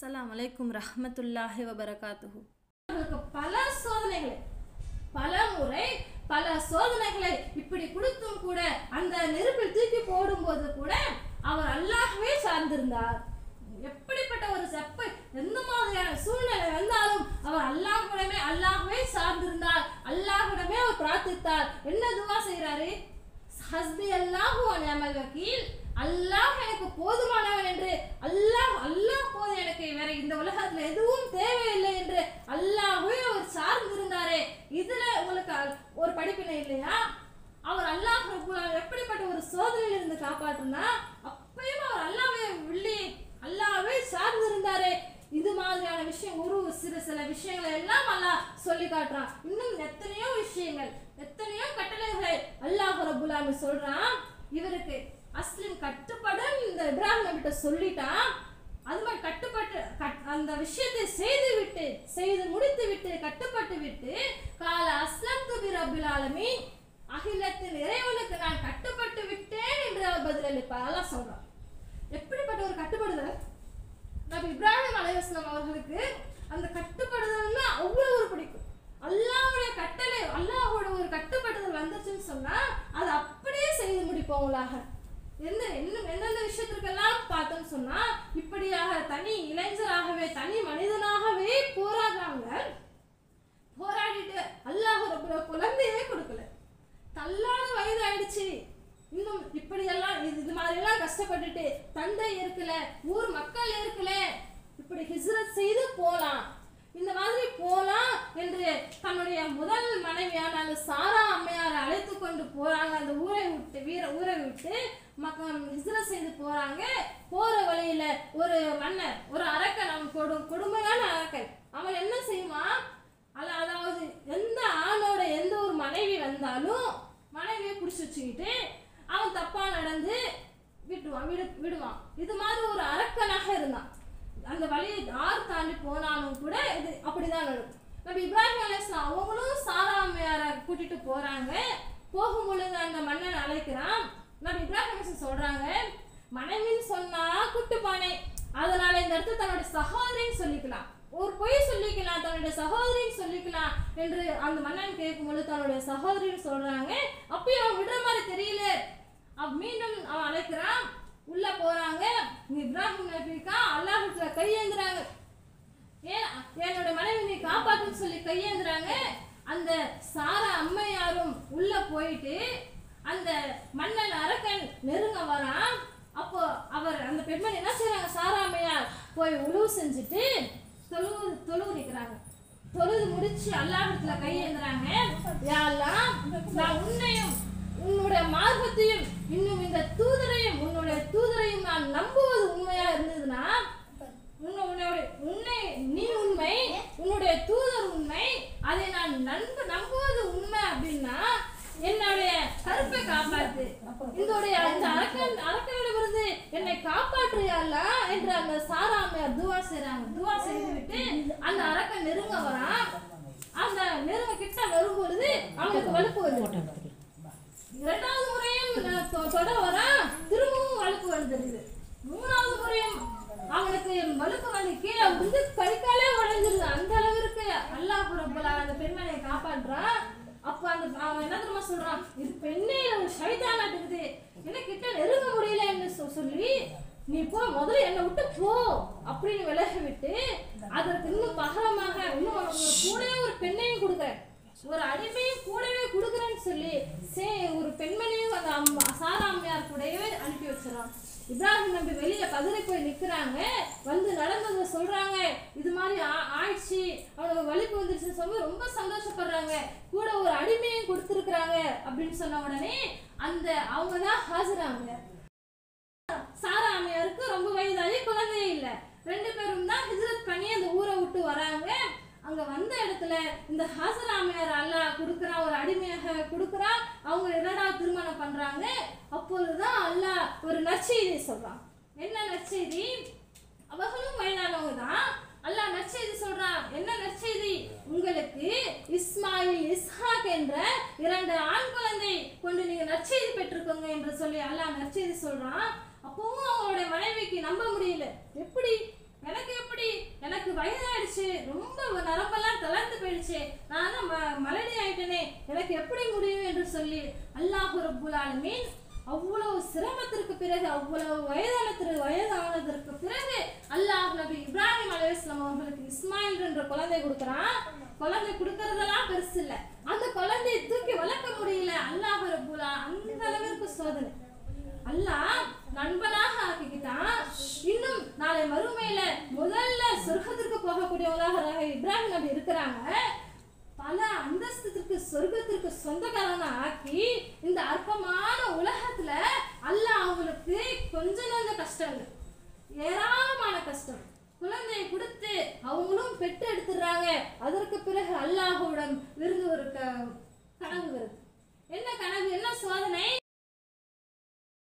அஸ்ஸலாமு அலைக்கும் ரஹ்மத்துல்லாஹி வபரகாத்துஹு அவர்களுக்கு பல சோதனைகளை பல முறை பல சோதனைகளை இப்படி கொடுத்தும் கூட அந்த நெருப்பில் தூக்கி போடும்போது கூட அவர் அல்லாஹ்வே சார்ந்திருந்தார் எப்படிப்பட்ட ஒரு செப்ப எந்த மாதிரியான சூழ்நிலை வந்தாலும் அவர் அல்லாஹ்விடமே அல்லாஹ்வே சார்ந்திருந்தார் அல்லாஹ்விடமே அவர் பிரார்த்தித்தார் என்ன துவா செய்கிறாரு ஹஸ்பி அல்லாஹு நியமல் வக்கீல் அல்லாஹ் எனக்கு போதுமானவன் என்று அல்லாஹ் அல்லாஹ் போதும் எனக்கு வேற இந்த உலகத்துல எதுவும் தேவையில்லை என்று அல்லாஹ்வே அவர் சார்ந்திருந்தாரே இதுல உங்களுக்கு அல்- ஒரு படிப்பினை இல்லையா அவர் அல்லாஹ் ரப்புல் ஆலமீன் எப்படிப்பட்ட ஒரு சோதனையில இருந்து காப்பாற்றுனா அப்பயும் அவர் அல்லாஹ்வே வில்லி அல்லாஹ்வே சார்ந்திருந்தாரே இது மாதிரியான விஷயம் ஒரு சில சில விஷயங்களை எல்லாம் அல்லாஹ் சொல்லி காட்டுறான் இன்னும் எத்தனையோ விஷயங்கள் எத்தனையோ கட்டளைகளை அல்லாஹ் ரப்புல் ஆலமீன் சொல்றான் இவருக்கு அஸ்லிம் கட்டுப்படும் இந்த இப்ராஹிம் நபிட்ட சொல்லிட்டான் அது மாதிரி கட்டுப்பட்டு கட்- அந்த விஷயத்தை செய்து விட்டு செய்து முடித்து விட்டு கட்டுப்பட்டு விட்டு கால அஸ்லம் துபி ரபில் ஆலமீன் அகிலத்தின் இறைவனுக்கு நான் கட்டுப்பட்டு விட்டேன் என்று அவர் பதிலளிப்பார் அல்லாஹ் சொல்றான் எப்படிப்பட்ட ஒரு கட்டுப்படுதல் நபி இப்ராஹிம் அலைவாஸ்லாம் அவர்களுக்கு அந்த கட்டுப்படுதல்னா அவ்வளவு ஒரு பிடிக்கும் அல்லாஹ்வுடைய கட்டளை அல்லாஹ்வோட ஒரு கட்டுப்படுதல் வந்துச்சுன்னு சொன்னா அதை அப்படியே செய்து முடிப்பவங்களாக எந்த என்ன எந்தெந்த விஷயத்திற்கெல்லாம் பார்த்தோம்னு சொன்னா இப்படியாக தனி இளைஞராகவே தனி மனிதனாகவே போராடுறாங்க போராடிட்டு அல்லாஹ் ரப்ப குழந்தையே கொடுக்கல தள்ளாத வயது ஆயிடுச்சு இன்னும் இப்படியெல்லாம் இது இது மாதிரியெல்லாம் கஷ்டப்பட்டுட்டு தந்தை இருக்கல ஊர் மக்கள் இருக்கல இப்படி ஹிஜ்ரத் செய்து போலாம் இந்த மாதிரி போலாம் என்று தன்னுடைய முதல் மனைவியான அந்த சாரா அம்மையாரை அழைத்து கொண்டு போறாங்க அந்த ஊரை விட்டு வீர ஊரை விட்டு மக்கள் ஹிஜ்ரத் செய்து போறாங்க போற வழியில ஒரு மன்னர் ஒரு அரக்கன் அவன் கொடு கொடுமையான அரக்கன் அவன் என்ன செய்வான் அல்ல அதாவது எந்த ஆணோட எந்த ஒரு மனைவி வந்தாலும் மனைவியை பிடிச்சி வச்சுக்கிட்டு அவன் தப்பா நடந்து விட்டுவான் விடு விடுவான் இது மாதிரி ஒரு அரக்கனாக இருந்தான் அந்த வழியை ஆறு தாண்டி போனாலும் கூட இது அப்படிதான் நடக்கும் நம்ம இப்ராஹிம் அலைஸ்லாம் அவங்களும் சாரா அம்மையாரை கூட்டிட்டு போறாங்க போகும் பொழுது அந்த மன்னன் அழைக்கிறான் நம்ம இப்ராஹிம் அலைஸ்லாம் சொல்றாங்க மனைவின்னு சொன்னா குட்டுப்பானை அதனால இந்த இடத்துல தன்னுடைய சகோதரின்னு சொல்லிக்கலாம் ஒரு பொய் சொல்லிக்கலாம் தன்னுடைய சகோதரின்னு சொல்லிக்கலாம் என்று அந்த மன்னன் கேட்கும்போது தன்னுடைய சகோதரின்னு சொல்றாங்க அப்பயும் அவன் விடுற மாதிரி தெரியல அவ மீண்டும் அவன் அழைக்கிறான் உள்ள போறாங்க இங்க இப்ராஹிம் நபிக்கா அல்லாஹ்விடத்துல கையேந்துறாங்க ஏன் என்னோட மனைவி நீ காப்பாத்துன்னு சொல்லி கையேந்துறாங்க அந்த சாரா அம்மையாரும் உள்ள போயிட்டு அந்த மன்னன் அரக்கன் நெருங்க வரான் அப்போ அவர் அந்த பெண்மணி என்ன செய்றாங்க சாரா அம்மையார் போய் உழுவு செஞ்சுட்டு தொழுவு தொழுவு நிற்கிறாங்க தொழுது முடிச்சு அல்லாஹ்விடத்துல கையேந்துறாங்க யா அல்லாஹ் நான் உன்னையும் உன்னுடைய மார்க்கத்தையும் இன்னும் இந்த தூதரையும் உன்னுடைய தூதரையும் நான் நம்புவது உண்மையா இருந்ததுன்னா உன்னை- உன்னுடைய உன்னை நீ உண்மை உன்னுடைய தூதர் உண்மை அதை நான் நம்ப நம்புவது உண்மை அப்படின்னா என்னுடைய கருப்பை காப்பாத்து இதோடைய அந்த அரக்கன் அரக்கனிடமிருந்து என்னை காப்பாற்றியாலா என்று அந்த சாராமையார் துவா செய்றாங்க துவா செய்துவிட்டு அந்த அரக்கன் நெருங்க வரான் அந்த நெருங்க கிட்ட வரும்பொழுது அவனுக்கு வலுப்பு வருது இரண்டாவது முறையும் நான் தொ- தொட வரேன் திரும்பவும் வலுப்பு வந்துடுது மூணாவது முறையும் அவனுக்கு வலுப்பு வந்து கீழே வந்து கறிக்காலே உடைஞ்சிருது அந்த அளவிற்கு அல்லாஹ் ரப்பல் அந்த பெண்மணியை காப்பாற்றுறான் அப்ப அந்த அவன் என்ன தெரியுமா சொல்றான் இது பெண்ணே ஒரு சைதானா இருக்குது என்ன கிட்ட நெருங்க முடியலன்னு சொ- சொல்லி நீ போ முதல்ல என்னை விட்டு போ அப்படின்னு விலகி விட்டு அதற்கு இன்னும் பகரமாக இன்னும் உனக்கு ஒரு கூடவே ஒரு பெண்ணையும் கொடுக்குறேன் ஒரு அடிமையும் கூடவே கொடுக்குறேன்னு சொல்லி சே ஒரு பெண்மணியும் அந்த அம்மா சாரா அம்மையார் கூடவே அனுப்பி வச்சிடறான் இப்ராஹிம் நம்பி வெளியில பதறி போய் நிக்கிறாங்க வந்து நடந்ததை சொல்றாங்க இது மாதிரி ஆ- ஆயிடுச்சு அவனுக்கு வலிப்பு வந்துருச்சுன்னு சொல்லி ரொம்ப சந்தோஷப்படுறாங்க கூட ஒரு அடிமையும் கொடுத்துருக்குறாங்க அப்படின்னு சொன்ன உடனே அந்த அவங்க தான் ஹாஜராங்க சாரா அம்மையாருக்கு ரொம்ப வயதாகி குழந்தையே இல்லை ரெண்டு பேரும் தான் ஹிஜ்ரத் பண்ணி அந்த ஊரை விட்டு வராங்க அங்க வந்த இடத்துல இந்த ஹாசரா அம்மையார் அல்லாஹ் கொடுக்குறா ஒரு அடிமையாக கொடுக்குறா அவங்க இரண்டாவது திருமணம் பண்றாங்க அப்பொழுதுதான் அல்லாஹ் ஒரு நற்செய்தி சொல்றான் என்ன நற்செய்தி அவர்களும் வயதானவங்க தான் அல்லாஹ் நற்செய்தி சொல்றான் என்ன நற்செய்தி உங்களுக்கு இஸ்மாயில் இஸ்ஹாக் என்ற இரண்டு ஆண் குழந்தை கொண்டு நீங்க நற்செய்தி பெற்றுக்கோங்க என்று சொல்லி அல்லாஹ் நற்செய்தி சொல்றான் அப்பவும் அவங்களுடைய மனைவிக்கு நம்ப முடியல எப்படி எனக்கு எப்படி எனக்கு வயதாயிடுச்சு ரொம்ப நரம்பெல்லாம் தளர்ந்து போயிடுச்சு நான் தான் ம மலடி ஆயிட்டேனே எனக்கு எப்படி முடியும் என்று சொல்லி அல்லாஹ் ரப்புல் ஆலமீன் அவ்வளவு சிரமத்திற்கு பிறகு அவ்வளவு வயதானத்திற்கு வயதானதற்கு பிறகு அல்லாஹ் நபி இப்ராஹிம் அலைஹிஸ்ஸலாம் அவர்களுக்கு இஸ்மாயில் என்ற குழந்தை கொடுக்குறான் குழந்தை கொடுக்கறதெல்லாம் பெருசு இல்ல அந்த குழந்தையை தூக்கி வளர்க்க முடியல அல்லாஹ் ரப்புல் ஆ- அந்த அளவிற்கு சோதனை அல்லாஹ் நண்பனாக ஆக்கிக்கிட்டான் இன்னும் நாளை மறுமையில முதல்ல சொர்க்கத்திற்கு போகக்கூடியவங்களாக ரக- இப்ராஹிம் நபி இருக்கிறாங்க பல அந்தஸ்துக்கு சொர்க்கத்திற்கு சொந்தக்காரனா ஆக்கி இந்த அற்பமான உலகத்துல அல்லாஹ் அவங்களுக்கு கொஞ்ச நஞ்ச கஷ்டங்கள் ஏராளமான கஷ்டம் குழந்தையை கொடுத்து அவங்களும் பெற்று எடுத்துடுறாங்க அதற்கு பிறகு அல்லாஹ்விடம் விருந்து ஒரு க- கனவு வருது என்ன கனவு என்ன சோதனை